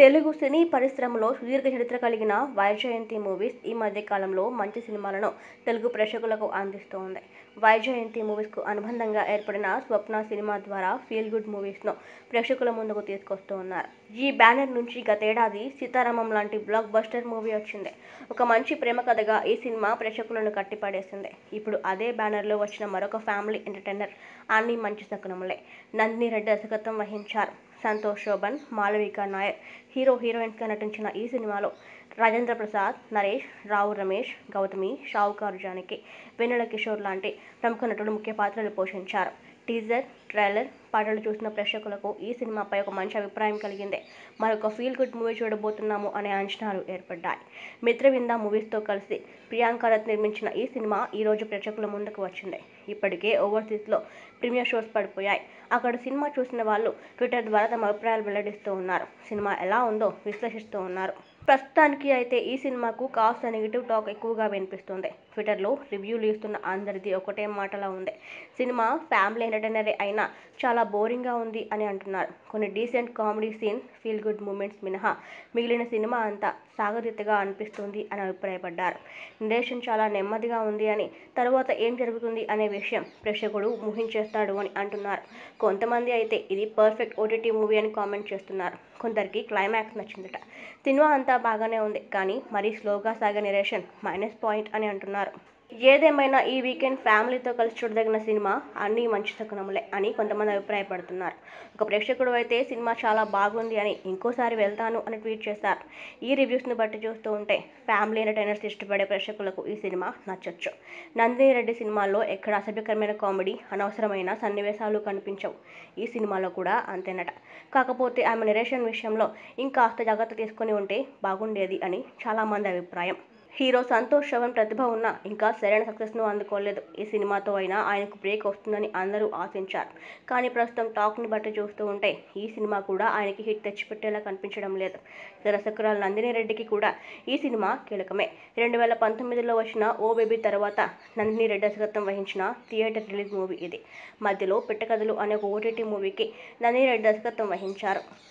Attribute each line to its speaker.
Speaker 1: తెలుగు సినీ పరిశ్రమలో సుదీర్ఘ చరిత్ర కలిగిన వైజయంతి మూవీస్ ఈ మధ్య కాలంలో మంచి సినిమాలను తెలుగు ప్రేక్షకులకు అందిస్తోంది వైజయంతి మూవీస్కు అనుబంధంగా ఏర్పడిన స్వప్న సినిమా ద్వారా ఫీల్ గుడ్ మూవీస్ను ప్రేక్షకుల ముందుకు తీసుకొస్తూ ఉన్నారు ఈ బ్యానర్ నుంచి గతేడాది సీతారామం లాంటి బ్లాక్ బస్టర్ మూవీ వచ్చింది ఒక మంచి ప్రేమ కథగా ఈ సినిమా ప్రేక్షకులను కట్టిపడేసింది ఇప్పుడు అదే బ్యానర్లో వచ్చిన మరొక ఫ్యామిలీ ఎంటర్టైనర్ అన్ని మంచి శకునములే నందిని రెడ్డి దర్శకత్వం వహించారు సంతోష్ శోభన్ మాళవిక నాయర్ హీరో హీరోయిన్స్గా నటించిన ఈ సినిమాలో రాజేంద్ర ప్రసాద్ నరేష్ రావు రమేష్ గౌతమి షావుకారు జానకి వెన్నెల కిషోర్ లాంటి ప్రముఖ నటులు ముఖ్య పాత్రలు పోషించారు టీజర్ ట్రైలర్ పాటలు చూసిన ప్రేక్షకులకు ఈ సినిమాపై ఒక మంచి అభిప్రాయం కలిగింది మరొక ఫీల్ గుడ్ మూవీ చూడబోతున్నాము అనే అంచనాలు ఏర్పడ్డాయి మిత్రవింద మూవీస్తో కలిసి ప్రియాంక రత్ నిర్మించిన ఈ సినిమా ఈ రోజు ప్రేక్షకుల ముందుకు వచ్చింది ఇప్పటికే ఓవర్సీస్లో ప్రీమియర్ షోస్ పడిపోయాయి అక్కడ సినిమా చూసిన వాళ్ళు ట్విట్టర్ ద్వారా తమ అభిప్రాయాలు వెల్లడిస్తూ ఉన్నారు సినిమా ఎలా ఉందో విశ్లేషిస్తూ ఉన్నారు ప్రస్తుతానికి అయితే ఈ సినిమాకు కాస్త నెగిటివ్ టాక్ ఎక్కువగా వినిపిస్తుంది ట్విట్టర్లో రివ్యూలు ఇస్తున్న అందరిది ఒకటే మాటలా ఉంది సినిమా ఫ్యామిలీ ఎంటర్టైనరే అయినా చాలా బోరింగ్గా ఉంది అని అంటున్నారు కొన్ని decent comedy scene feel good moments మినహా మిగిలిన సినిమా అంతా సాగతీతగా అనిపిస్తుంది అని అభిప్రాయపడ్డారు నిర్దేశం చాలా నెమ్మదిగా ఉంది అని తరువాత ఏం జరుగుతుంది అనే విషయం ప్రేక్షకుడు ఊహించేస్తాడు అని అంటున్నారు కొంతమంది అయితే ఇది పర్ఫెక్ట్ ఓటీటీ మూవీ అని కామెంట్ చేస్తున్నారు కొందరికి క్లైమాక్స్ నచ్చిందట సినిమా అంతా బాగానే ఉంది కానీ మరీ స్లోగా సాగే నెరేషన్ మైనస్ పాయింట్ అని అంటున్నారు ఏదేమైనా ఈ వీకెండ్ ఫ్యామిలీతో కలిసి చూడదగిన సినిమా అన్నీ మంచి శకునములే అని కొంతమంది అభిప్రాయపడుతున్నారు ఒక ప్రేక్షకుడు అయితే సినిమా చాలా బాగుంది అని ఇంకోసారి వెళ్తాను అని ట్వీట్ చేశారు ఈ రివ్యూస్ని బట్టి చూస్తూ ఉంటే ఫ్యామిలీ ఎంటర్టైనర్స్ ఇష్టపడే ప్రేక్షకులకు ఈ సినిమా నచ్చొచ్చు నందిని రెడ్డి సినిమాల్లో ఎక్కడ అసభ్యకరమైన కామెడీ అనవసరమైన సన్నివేశాలు కనిపించవు ఈ సినిమాలో కూడా అంతేనట కాకపోతే ఆమె నెరేషన్ విషయంలో ఇంకాస్త జాగ్రత్త తీసుకొని ఉంటే బాగుండేది అని చాలామంది అభిప్రాయం హీరో సంతోష్ శవన్ ప్రతిభ ఉన్నా ఇంకా సరైన సక్సెస్ను అందుకోలేదు ఈ సినిమాతో అయినా ఆయనకు బ్రేక్ వస్తుందని అందరూ ఆశించారు కానీ ప్రస్తుతం టాక్ని బట్టి చూస్తూ ఉంటే ఈ సినిమా కూడా ఆయనకి హిట్ తెచ్చిపెట్టేలా కనిపించడం లేదు దర్శకురాలు నందిని రెడ్డికి కూడా ఈ సినిమా కీలకమే రెండు వేల పంతొమ్మిదిలో వచ్చిన ఓ బేబీ తర్వాత నందిని రెడ్డి దర్శకత్వం వహించిన థియేటర్ రిలీజ్ మూవీ ఇది మధ్యలో పిట్టకథలు అనే ఒక ఓటీటీ మూవీకి నందిని రెడ్డి దర్శకత్వం వహించారు